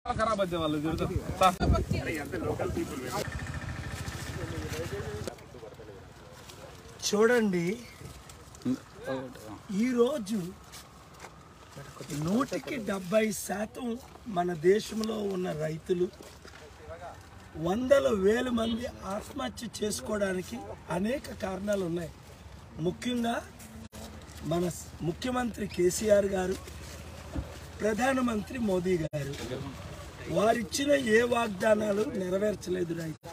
ఖరాబ్ అయితే వాళ్ళు చూడతాం సార్ చూడండి ఈరోజు నూటికి డెబ్బై శాతం మన దేశంలో ఉన్న రైతులు వందల వేల మంది ఆత్మహత్య చేసుకోవడానికి అనేక కారణాలు ఉన్నాయి ముఖ్యంగా మన స్- ముఖ్యమంత్రి కేసీఆర్ గారు ప్రధానమంత్రి మోదీ గారు వారిచ్చిన ఏ వాగ్దానాలు నెరవేర్చలేదు రైతు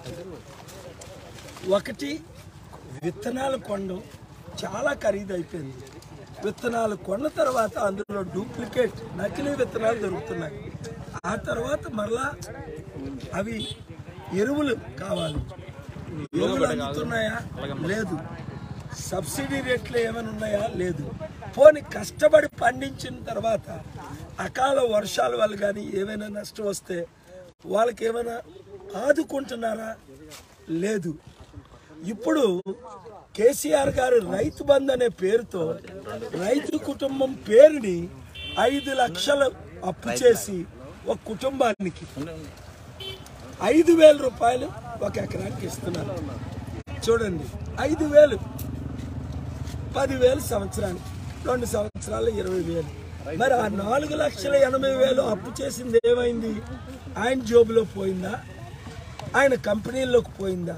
ఒకటి విత్తనాలు కొనడం చాలా ఖరీదైపోయింది విత్తనాలు కొన్న తర్వాత అందులో డూప్లికేట్ నకిలీ విత్తనాలు దొరుకుతున్నాయి ఆ తర్వాత మరలా అవి ఎరువులు కావాలి ఎరువులు అందుతున్నాయా లేదు సబ్సిడీ రేట్లు ఏమైనా ఉన్నాయా లేదు పోని కష్టపడి పండించిన తర్వాత అకాల వర్షాల వల్ల కానీ ఏమైనా నష్టం వస్తే వాళ్ళకి ఏమైనా ఆదుకుంటున్నారా లేదు ఇప్పుడు కేసీఆర్ గారు రైతు బంధు అనే పేరుతో రైతు కుటుంబం పేరుని ఐదు లక్షలు అప్పు చేసి ఒక కుటుంబానికి ఐదు వేల రూపాయలు ఒక ఎకరానికి ఇస్తున్నారు చూడండి ఐదు వేలు పదివేలు సంవత్సరానికి రెండు సంవత్సరాలు ఇరవై వేలు మరి ఆ నాలుగు లక్షల ఎనభై వేలు అప్పు చేసింది ఏమైంది ఆయన జోబులో పోయిందా ఆయన కంపెనీల్లోకి పోయిందా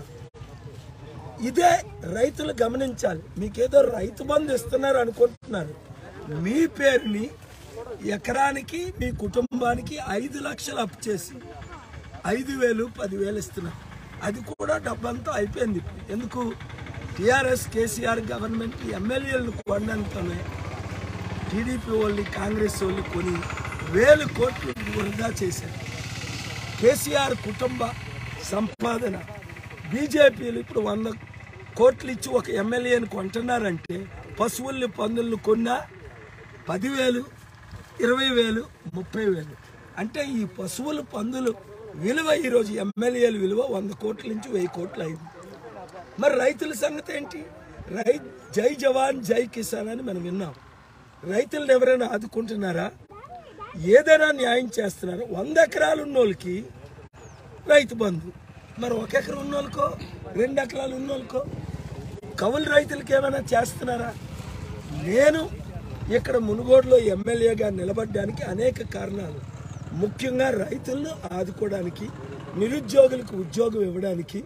ఇదే రైతులు గమనించాలి మీకేదో రైతు బంధు ఇస్తున్నారు అనుకుంటున్నారు మీ పేరుని ఎకరానికి మీ కుటుంబానికి ఐదు లక్షలు అప్పు చేసి ఐదు వేలు పదివేలు ఇస్తున్నారు అది కూడా డబ్బంతా అయిపోయింది ఇప్పుడు. ఎందుకు టిఆర్ఎస్ కేసీఆర్ గవర్నమెంట్ ఎమ్మెల్యేలను కొనడంతోనే టీడీపీ వాళ్ళు కాంగ్రెస్ వాళ్ళు కొని వేలు కోట్లు వృధా చేశారు కేసీఆర్ కుటుంబ సంపాదన బీజేపీలు ఇప్పుడు వంద కోట్లు ఇచ్చి ఒక ఎమ్మెల్యేని కొంటున్నారంటే పశువుల్ని పందుల్ని కొన్నా పదివేలు ఇరవై వేలు ముప్పై వేలు అంటే ఈ పశువులు పందులు విలువ ఈరోజు ఎమ్మెల్యేల విలువ వంద కోట్ల నుంచి వెయ్యి కోట్లు అయింది మరి రైతుల సంగతి ఏంటి రై జై జవాన్ జై కిసాన్ అని మనం విన్నాం రైతులను ఎవరైనా ఆదుకుంటున్నారా ఏదైనా న్యాయం చేస్తున్నారా వంద ఎకరాలు ఉన్నోళ్ళకి రైతు బంధు మరి ఒక ఎకరం ఉన్నోళ్ళకో రెండు ఎకరాలు ఉన్నోళ్ళకో కవులు రైతులకి ఏమైనా చేస్తున్నారా నేను ఇక్కడ మునుగోడులో ఎమ్మెల్యేగా నిలబడడానికి అనేక కారణాలు ముఖ్యంగా రైతులను ఆదుకోవడానికి నిరుద్యోగులకు ఉద్యోగం ఇవ్వడానికి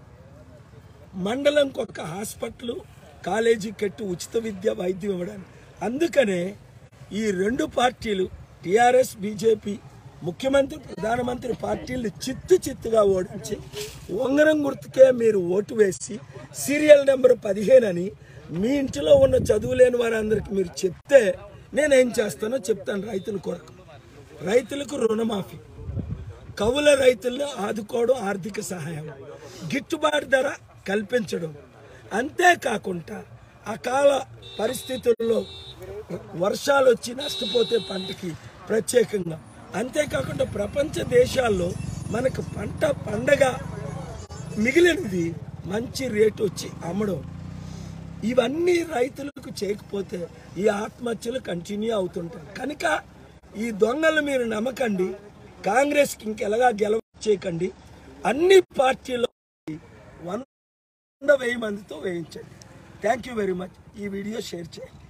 మండలంకి ఒక హాస్పిటల్ కాలేజీ కట్టి ఉచిత విద్య వైద్యం ఇవ్వడానికి అందుకనే ఈ రెండు పార్టీలు టిఆర్ఎస్ బీజేపీ ముఖ్యమంత్రి ప్రధానమంత్రి పార్టీలు చిత్తు చిత్తుగా ఓడించి ఉంగరం గుర్తుకే మీరు ఓటు వేసి సీరియల్ నెంబర్ పదిహేను అని మీ ఇంటిలో ఉన్న చదువు లేని వారందరికి మీరు చెప్తే నేనేం చేస్తానో చెప్తాను రైతుల కొరకు రైతులకు రుణమాఫీ కవుల రైతులను ఆదుకోవడం ఆర్థిక సహాయం గిట్టుబాటు ధర కల్పించడం అంతేకాకుండా అకాల పరిస్థితుల్లో వర్షాలు వచ్చి నష్టపోతే పంటకి ప్రత్యేకంగా అంతేకాకుండా ప్రపంచ దేశాల్లో మనకు పంట పండగ మిగిలినది మంచి రేటు వచ్చి అమ్మడం ఇవన్నీ రైతులకు చేయకపోతే ఈ ఆత్మహత్యలు కంటిన్యూ అవుతుంటాయి కనుక ఈ దొంగలు మీరు నమ్మకండి కాంగ్రెస్కి ఇంకెలాగా గెలవ చేయకండి అన్ని పార్టీలో వంద వెయ్యి మందితో వేయించండి థ్యాంక్ యూ వెరీ మచ్ ఈ వీడియో షేర్ చేయండి